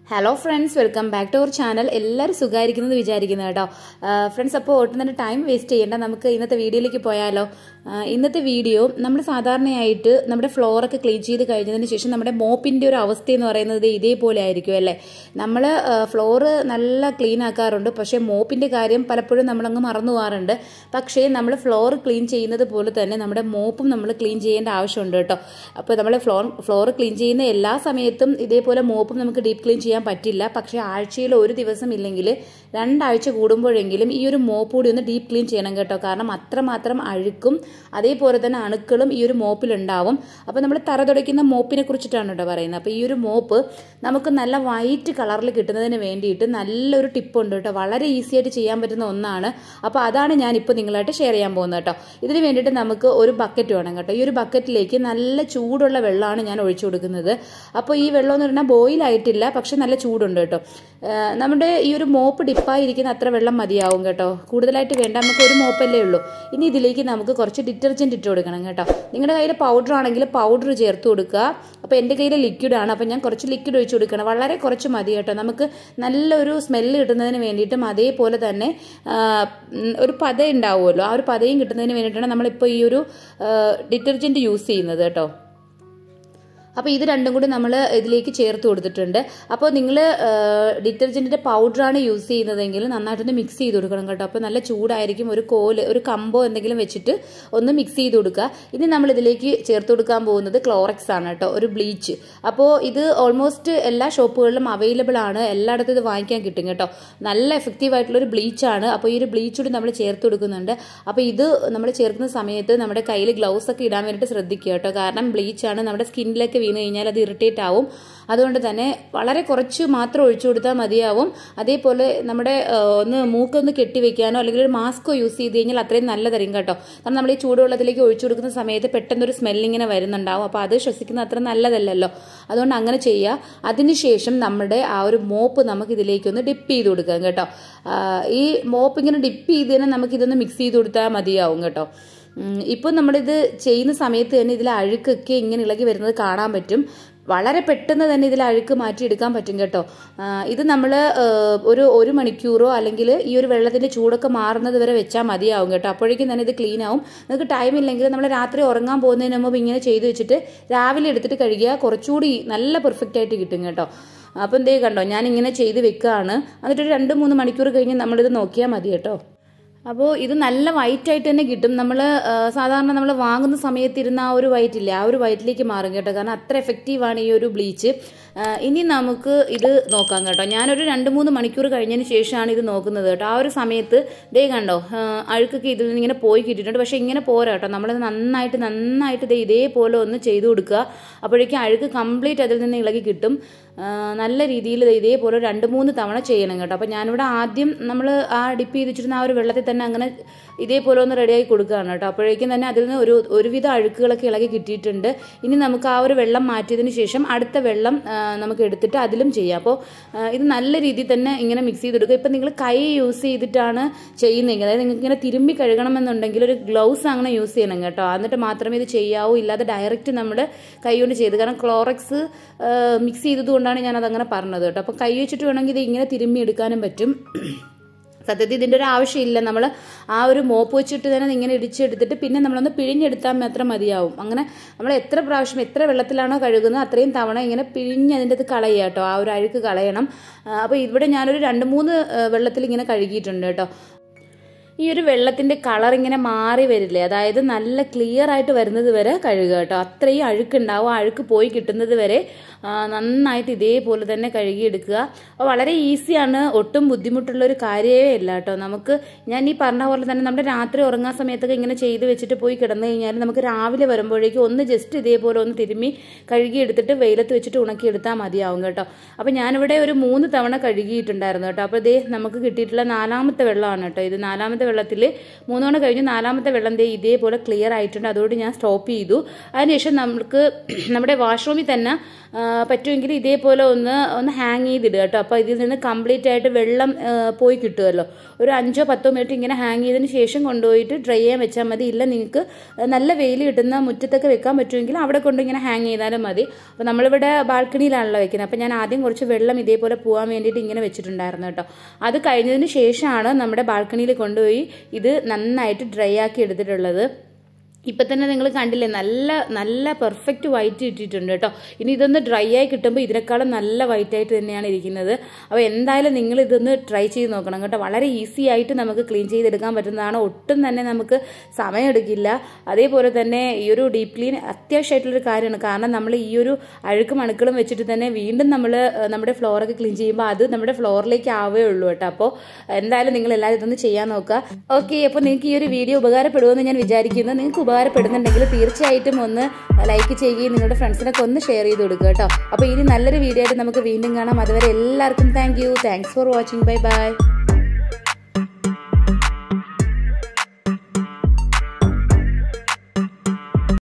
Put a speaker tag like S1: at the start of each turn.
S1: hello friends welcome back to അവർ channel എല്ലാവരും സുഖമായിരിക്കുന്നത് വിചാരിക്കുന്നു കേട്ടോ ഫ്രണ്ട്സ് അപ്പോൾ ഒട്ടും തന്നെ ടൈം വേസ്റ്റ് ചെയ്യേണ്ട നമുക്ക് ഇന്നത്തെ വീഡിയോയിലേക്ക് പോയാലോ ആ, ഇന്നത്തെ വീഡിയോ നമ്മൾ സാധാരണയായിട്ട് നമ്മുടെ ഫ്ലോറൊക്കെ ക്ലീൻ ചെയ്ത് കഴിഞ്ഞതിന് ശേഷം നമ്മുടെ മോപ്പിൻ്റെ ഒരു അവസ്ഥ എന്ന് പറയുന്നത് ഇതേപോലെ ആയിരിക്കും അല്ലേ നമ്മൾ ഫ്ലോറ് നല്ല ക്ലീൻ ആക്കാറുണ്ട് പക്ഷേ മോപ്പിൻ്റെ കാര്യം പലപ്പോഴും നമ്മളങ്ങ് മറന്നു പോകാറുണ്ട് പക്ഷേ നമ്മൾ ഫ്ലോർ ക്ലീൻ ചെയ്യുന്നത് പോലെ തന്നെ നമ്മുടെ മോപ്പും നമ്മൾ ക്ലീൻ ചെയ്യേണ്ട ആവശ്യമുണ്ട് കേട്ടോ അപ്പോൾ നമ്മൾ ഫ്ലോർ ഫ്ലോർ ക്ലീൻ ചെയ്യുന്ന എല്ലാ സമയത്തും ഇതേപോലെ മോപ്പും നമുക്ക് ഡീപ്പ് ക്ലീൻ ചെയ്യാൻ പറ്റില്ല പക്ഷേ ആഴ്ചയിൽ ഒരു ദിവസം ഇല്ലെങ്കിൽ രണ്ടാഴ്ച കൂടുമ്പോഴെങ്കിലും ഈ ഒരു മോപ്പ് കൂടി ഒന്ന് ഡീപ്പ് ക്ലീൻ ചെയ്യണം കേട്ടോ കാരണം അത്രമാത്രം അഴുക്കും അതേപോലെ തന്നെ അണുക്കളും ഈ ഒരു മോപ്പിലുണ്ടാവും അപ്പോൾ നമ്മൾ തറ തുടയ്ക്കുന്ന മോപ്പിനെ കുറിച്ചിട്ടാണ് കേട്ടോ പറയുന്നത് അപ്പോൾ ഈ ഒരു മോപ്പ് നമുക്ക് നല്ല വൈറ്റ് കളറിൽ കിട്ടുന്നതിന് വേണ്ടിയിട്ട് നല്ലൊരു ടിപ്പ് ഉണ്ട് കേട്ടോ വളരെ ഈസി ആയിട്ട് ചെയ്യാൻ പറ്റുന്ന ഒന്നാണ് അപ്പോൾ അതാണ് ഞാൻ ഇപ്പോൾ നിങ്ങളായിട്ട് ഷെയർ ചെയ്യാൻ പോകുന്നത് കേട്ടോ ഇതിന് വേണ്ടിയിട്ട് നമുക്ക് ഒരു ബക്കറ്റ് വേണം കേട്ടോ ഈ ഒരു ബക്കറ്റിലേക്ക് നല്ല ചൂടുള്ള വെള്ളമാണ് ഞാൻ ഒഴിച്ചു കൊടുക്കുന്നത് അപ്പോൾ ഈ വെള്ളം എന്ന് പറഞ്ഞാൽ ബോയിൽ ആയിട്ടില്ല പക്ഷെ നല്ല ചൂടുണ്ട് കേട്ടോ ആ, നമ്മുടെ ഈ ഒരു മോപ്പ് ഡിപ്പായിരിക്കുന്ന അത്ര വെള്ളം മതിയാവും കേട്ടോ കൂടുതലായിട്ട് വേണ്ട നമുക്ക് ഒരു മോപ്പല്ലേ ഉള്ളൂ ഇനി ഇതിലേക്ക് നമുക്ക് കുറച്ച് ഡിറ്റർജൻറ്റ് ഇട്ട് കൊടുക്കണം കേട്ടോ നിങ്ങളുടെ കയ്യിൽ പൗഡർ ആണെങ്കിൽ പൗഡർ ചേർത്ത് കൊടുക്കുക അപ്പോൾ എൻ്റെ കയ്യിൽ ലിക്വിഡ് ആണ് അപ്പോൾ ഞാൻ കുറച്ച് ലിക്വിഡ് ഒഴിച്ച് കൊടുക്കണം വളരെ കുറച്ച് മതി കേട്ടോ നമുക്ക് നല്ലൊരു സ്മെല്ല് കിട്ടുന്നതിന് വേണ്ടിയിട്ടും അതേപോലെ തന്നെ ആ, ഉം, ഒരു പത ഉണ്ടാവുമല്ലോ ആ ഒരു പതയും കിട്ടുന്നതിന് വേണ്ടിയിട്ടാണ് നമ്മളിപ്പോൾ ഈ ഒരു ഡിറ്റർജൻറ്റ് യൂസ് ചെയ്യുന്നത് കേട്ടോ അപ്പോൾ ഇത് രണ്ടും കൂടി നമ്മൾ ഇതിലേക്ക് ചേർത്ത് കൊടുത്തിട്ടുണ്ട് അപ്പോൾ നിങ്ങൾ ഡിറ്റർജൻറ്റിൻ്റെ പൗഡറാണ് യൂസ് ചെയ്യുന്നതെങ്കിൽ നന്നായിട്ടൊന്ന് മിക്സ് ചെയ്ത് കൊടുക്കണം കേട്ടോ അപ്പോൾ നല്ല ചൂടായിരിക്കും ഒരു കോല് ഒരു കമ്പോ എന്തെങ്കിലും വെച്ചിട്ട് ഒന്ന് മിക്സ് ചെയ്ത് കൊടുക്കുക ഇനി നമ്മൾ ഇതിലേക്ക് ചേർത്ത് കൊടുക്കാൻ പോകുന്നത് ക്ലോറക്സ് ആണ് കേട്ടോ ഒരു ബ്ലീച്ച് അപ്പോൾ ഇത് ഓൾമോസ്റ്റ് എല്ലാ ഷോപ്പുകളിലും അവൈലബിൾ ആണ് എല്ലായിടത്തും ഇത് വാങ്ങിക്കാൻ കിട്ടും കേട്ടോ നല്ല എഫക്റ്റീവ് ആയിട്ടുള്ള ഒരു ബ്ലീച്ചാണ് അപ്പോൾ ഈ ഒരു ബ്ലീച്ച് കൂടി നമ്മൾ ചേർത്ത് കൊടുക്കുന്നുണ്ട് അപ്പോൾ ഇത് നമ്മൾ ചേർക്കുന്ന സമയത്ത് നമ്മുടെ കയ്യിൽ ഗ്ലൗസ് ഒക്കെ ഇടാൻ വേണ്ടിയിട്ട് ശ്രദ്ധിക്കുക കേട്ടോ കാരണം ബ്ലീച്ചാണ് നമ്മുടെ സ്കിന്നിലൊക്കെ വീണ് കഴിഞ്ഞാൽ അത് ഇറിറ്റേറ്റ് ആവും അതുകൊണ്ട് തന്നെ വളരെ കുറച്ച് മാത്രം ഒഴിച്ചു കൊടുത്താൽ മതിയാവും അതേപോലെ നമ്മുടെ ആ, ഒന്ന് മൂക്കൊന്ന് കെട്ടി വെക്കാനോ അല്ലെങ്കിൽ ഒരു മാസ്കോ യൂസ് ചെയ്ത് കഴിഞ്ഞാൽ അത്രയും നല്ലതായിരിക്കും കേട്ടോ കാരണം നമ്മൾ ഈ ചൂടുവെള്ളത്തിലേക്ക് ഒഴിച്ചു കൊടുക്കുന്ന സമയത്ത് പെട്ടെന്നൊരു സ്മെല്ലിങ്ങനെ വരുന്നുണ്ടാവും അപ്പോൾ അത് ശ്വസിക്കുന്നത് അത്ര നല്ലതല്ലല്ലോ അതുകൊണ്ട് അങ്ങനെ ചെയ്യുക അതിനുശേഷം നമ്മുടെ ആ ഒരു മോപ്പ് നമുക്ക് ഇതിലേക്കൊന്ന് ഡിപ്പ് ചെയ്ത് കൊടുക്കാം കേട്ടോ ആ, ഈ മോപ്പ് ഇങ്ങനെ ഡിപ്പ് ചെയ്ത് തന്നെ നമുക്കിതൊന്ന് മിക്സ് ചെയ്ത് കൊടുത്താൽ മതിയാവും കേട്ടോ ഉം, ഇപ്പം നമ്മളിത് ചെയ്യുന്ന സമയത്ത് തന്നെ ഇതിൽ അഴുക്കൊക്കെ ഇങ്ങനെ ഇളകി വരുന്നത് കാണാൻ പറ്റും വളരെ പെട്ടെന്ന് തന്നെ ഇതിൽ അഴുക്ക് മാറ്റിയെടുക്കാൻ പറ്റും കേട്ടോ ആ, ഇത് നമ്മൾ ഒരു ഒരു മണിക്കൂറോ അല്ലെങ്കിൽ ഈ ഒരു വെള്ളത്തിൻ്റെ ചൂടൊക്കെ മാറുന്നത് വരെ വെച്ചാൽ മതിയാവും കേട്ടോ അപ്പോഴേക്കും തന്നെ ഇത് ക്ലീൻ ആവും നിങ്ങൾക്ക് ടൈം ഇല്ലെങ്കിൽ നമ്മൾ രാത്രി ഉറങ്ങാൻ പോകുന്നതിന് മുമ്പ് ഇങ്ങനെ ചെയ്ത് വെച്ചിട്ട് രാവിലെ എടുത്തിട്ട് കഴുകിയാൽ കുറച്ചുകൂടി നല്ല പെർഫെക്റ്റ് ആയിട്ട് കിട്ടും കേട്ടോ അപ്പോൾ എന്തേ കണ്ടോ ഞാൻ ഇങ്ങനെ ചെയ്ത് വെക്കുകയാണ് എന്നിട്ടൊരു രണ്ട് മൂന്ന് മണിക്കൂർ കഴിഞ്ഞ് നമ്മളിത് നോക്കിയാൽ മതി കേട്ടോ അപ്പോൾ ഇത് നല്ല വൈറ്റ് ആയിട്ട് തന്നെ കിട്ടും നമ്മൾ സാധാരണ നമ്മൾ വാങ്ങുന്ന സമയത്ത് ഇരുന്ന ആ ഒരു വൈറ്റ് ഇല്ലേ ആ ഒരു വൈറ്റിലേക്ക് മാറും കേട്ടോ കാരണം അത്ര എഫക്റ്റീവാണ് ഈ ഒരു ബ്ലീച്ച് ഇനി നമുക്ക് ഇത് നോക്കാം കേട്ടോ ഞാനൊരു രണ്ട് മൂന്ന് മണിക്കൂർ കഴിഞ്ഞതിന് ശേഷമാണ് ഇത് നോക്കുന്നത് കേട്ടോ ആ ഒരു സമയത്ത് ദേ കണ്ടോ ആ, അഴുക്കൊക്കെ ഇതിൽ നിന്ന് ഇങ്ങനെ പോയി കിട്ടിയിട്ടുണ്ട് പക്ഷേ ഇങ്ങനെ പോരാ കേട്ടോ നമ്മളത് നന്നായിട്ട് നന്നായിട്ട് ദേ ഇതേപോലെ ഒന്ന് ചെയ്തു കൊടുക്കുക അപ്പോഴേക്കും അഴുക്ക് കംപ്ലീറ്റ് അതിൽ നിന്ന് ഇളകി കിട്ടും ആ, നല്ല രീതിയിൽ ദേ ഇതേപോലെ രണ്ട് മൂന്ന് തവണ ചെയ്യണം കേട്ടോ അപ്പോൾ ഞാനിവിടെ ആദ്യം നമ്മൾ ആ ഡിപ്പ് ചെയ്ത് വെച്ചിരുന്ന ആ ഒരു വെള്ളത്തിൽ തന്നെ അങ്ങനെ ഇതേപോലെ ഒന്ന് റെഡിയാക്കി കൊടുക്കുകയാണ് കേട്ടോ അപ്പോഴേക്കും തന്നെ അതിൽ നിന്ന് ഒരു ഒരുവിധ അഴുക്കുകളൊക്കെ ഇളകി കിട്ടിയിട്ടുണ്ട് ഇനി നമുക്ക് ആ ഒരു വെള്ളം മാറ്റിയതിന് ശേഷം അടുത്ത വെള്ളം ആ, നമുക്ക് എടുത്തിട്ട് അതിലും ചെയ്യാം അപ്പോൾ ആ, ഇത് നല്ല രീതിയിൽ തന്നെ ഇങ്ങനെ മിക്സ് ചെയ്തെടുക്കുക ഇപ്പം നിങ്ങൾ കൈ യൂസ് ചെയ്തിട്ടാണ് ചെയ്യുന്നതെങ്കിൽ അതായത് നിങ്ങൾക്ക് ഇങ്ങനെ തിരുമ്പി കഴുകണമെന്നുണ്ടെങ്കിൽ ഒരു ഗ്ലൗസ് അങ്ങനെ യൂസ് ചെയ്യണം കേട്ടോ എന്നിട്ട് മാത്രമേ ഇത് ചെയ്യാവൂ ഇല്ലാതെ ഡയറക്റ്റ് നമ്മൾ കൈ കൊണ്ട് ചെയ്ത് കാരണം ക്ലോറക്സ് മിക്സ് ചെയ്തതുകൊണ്ടാണ് ഞാനത് അങ്ങനെ പറഞ്ഞത് കേട്ടോ അപ്പോൾ കൈ വെച്ചിട്ട് വേണമെങ്കിൽ ഇത് ഇങ്ങനെ തിരുമ്മി എടുക്കാനും പറ്റും സത്യത്തിൽ ഇതിൻ്റെ ഒരു ആവശ്യമില്ല നമ്മൾ ആ ഒരു മോപ്പ് വെച്ചിട്ട് തന്നെ ഇങ്ങനെ ഇടിച്ചെടുത്തിട്ട് പിന്നെ നമ്മളൊന്ന് പിഴിഞ്ഞെടുത്താൽ മാത്രം മതിയാവും അങ്ങനെ നമ്മൾ എത്ര പ്രാവശ്യം എത്ര വെള്ളത്തിലാണോ കഴുകുന്നത് അത്രയും തവണ ഇങ്ങനെ പിഴിഞ്ഞ് അതിൻ്റെ അത് കളയുക കേട്ടോ ആ ഒരു അഴുക്ക് കളയണം അപ്പോൾ ഇവിടെ ഞാനൊരു രണ്ട് മൂന്ന് ആ, വെള്ളത്തിൽ ഇങ്ങനെ കഴുകിയിട്ടുണ്ട് കേട്ടോ ഈ ഒരു വെള്ളത്തിന്റെ കളർ ഇങ്ങനെ മാറി വരില്ലേ അതായത് നല്ല ക്ലിയർ ആയിട്ട് വരുന്നത് വരെ കഴുകുക കേട്ടോ അത്രയും അഴുക്കുണ്ടാവും ആ അഴുക്ക് പോയി കിട്ടുന്നത് വരെ ആ, നന്നായിട്ട് ഇതേപോലെ തന്നെ കഴുകിയെടുക്കുക അപ്പോൾ വളരെ ഈസിയാണ് ഒട്ടും ബുദ്ധിമുട്ടുള്ള ഒരു കാര്യമേ ഇല്ല കേട്ടോ നമുക്ക് ഞാൻ ഈ പറഞ്ഞ പോലെ തന്നെ നമ്മുടെ രാത്രി ഉറങ്ങാൻ സമയത്തൊക്കെ ഇങ്ങനെ ചെയ്ത് വെച്ചിട്ട് പോയി കിടന്നു കഴിഞ്ഞാൽ നമുക്ക് രാവിലെ വരുമ്പോഴേക്കും ഒന്ന് ജസ്റ്റ് ഇതേപോലെ ഒന്ന് തിരുമ്മി കഴുകിയെടുത്തിട്ട് വെയിലത്ത് വെച്ചിട്ട് ഉണക്കിയെടുത്താൽ മതിയാവും കേട്ടോ അപ്പോൾ ഞാനിവിടെ ഒരു മൂന്ന് തവണ കഴുകിയിട്ടുണ്ടായിരുന്നു കേട്ടോ അപ്പോൾ ഇതേ നമുക്ക് കിട്ടിയിട്ടുള്ള നാലാമത്തെ വെള്ളമാണ് കേട്ടോ ഇത് നാലാമത്തെ വെള്ളത്തിൽ മൂന്നോണം കഴിഞ്ഞ് നാലാമത്തെ വെള്ളം ദേ ഇതേപോലെ ക്ലിയർ ആയിട്ടുണ്ട് അതുകൊണ്ട് ഞാൻ സ്റ്റോപ്പ് ചെയ്തു അതിനുശേഷം നമുക്ക് നമ്മുടെ വാഷ്റൂമിൽ തന്നെ ആ, പറ്റുമെങ്കിൽ ഇതേപോലെ ഒന്ന് ഒന്ന് ഹാങ് ചെയ്തിടുക കേട്ടോ അപ്പോൾ ഇതിൽ നിന്ന് കംപ്ലീറ്റ് ആയിട്ട് വെള്ളം ആ, പോയി കിട്ടുമല്ലോ ഒരു അഞ്ചോ പത്തോ മിനിറ്റ് ഇങ്ങനെ ഹാങ് ചെയ്തതിന് ശേഷം കൊണ്ടുപോയിട്ട് ഡ്രൈ ചെയ്യാൻ വെച്ചാൽ മതി ഇല്ല നിങ്ങൾക്ക് നല്ല വെയിൽ കിട്ടുന്ന മുറ്റത്തൊക്കെ വെക്കാൻ പറ്റുമെങ്കിൽ അവിടെ കൊണ്ട് ഇങ്ങനെ ഹാങ് ചെയ്താലും മതി അപ്പോൾ നമ്മളിവിടെ ബാൽക്കണിയിലാണല്ലോ വെക്കുന്നത് അപ്പോൾ ഞാൻ ആദ്യം കുറച്ച് വെള്ളം ഇതേപോലെ പോകാൻ വേണ്ടിയിട്ട് ഇങ്ങനെ വെച്ചിട്ടുണ്ടായിരുന്നു കേട്ടോ അത് കഴിഞ്ഞതിന് ശേഷമാണ് നമ്മുടെ ബാൽക്കണിയിൽ കൊണ്ടുപോയി ഇത് നന്നായിട്ട് ഡ്രൈ ആക്കി എടുത്തിട്ടുള്ളത് ഇപ്പം തന്നെ നിങ്ങൾ കണ്ടില്ലേ നല്ല നല്ല പെർഫെക്റ്റ് വൈറ്റ് ഇട്ടിട്ടുണ്ട് കേട്ടോ ഇനി ഇതൊന്ന് ഡ്രൈ ആയി കിട്ടുമ്പോൾ ഇതിനേക്കാളും നല്ല വൈറ്റ് ആയിട്ട് തന്നെയാണ് ഇരിക്കുന്നത് അപ്പോൾ എന്തായാലും നിങ്ങൾ ഇതൊന്ന് ട്രൈ ചെയ്ത് നോക്കണം കേട്ടോ വളരെ ഈസി ആയിട്ട് നമുക്ക് ക്ലീൻ ചെയ്തെടുക്കാൻ പറ്റുന്നതാണ് ഒട്ടും തന്നെ നമുക്ക് സമയമെടുക്കില്ല അതേപോലെ തന്നെ ഈ ഒരു ഡീപ് ക്ലീൻ അത്യാവശ്യമായിട്ടുള്ളൊരു കാര്യമാണ് കാരണം നമ്മൾ ഈ ഒരു അഴുക്കും അണുക്കളും വെച്ചിട്ട് തന്നെ വീണ്ടും നമ്മൾ നമ്മുടെ ഫ്ലോറൊക്കെ ക്ലീൻ ചെയ്യുമ്പോൾ അത് നമ്മുടെ ഫ്ലോറിലേക്ക് ആവേ ഉള്ളൂ കേട്ടോ അപ്പോൾ എന്തായാലും നിങ്ങൾ എല്ലാവരും ഇതൊന്ന് ചെയ്യാൻ നോക്കുക ഓക്കെ അപ്പോൾ നിങ്ങൾക്ക് ഈ ഒരു വീഡിയോ ഉപകാരപ്പെടുമെന്ന് ഞാൻ വിചാരിക്കുന്നു നിങ്ങൾക്ക് ഉപകാരപ്പെടുന്നുണ്ടെങ്കിൽ തീർച്ചയായിട്ടും ഒന്ന് ലൈക്ക് ചെയ്യുകയും നിങ്ങളുടെ ഫ്രണ്ട്സിനൊക്കെ ഒന്ന് ഷെയർ ചെയ്ത് കൊടുക്കുക കേട്ടോ അപ്പോൾ ഇനി നല്ലൊരു വീഡിയോ ആയിട്ട് നമുക്ക് വീണ്ടും കാണാം അതുവരെ എല്ലാവർക്കും thank you thanks for watching bye by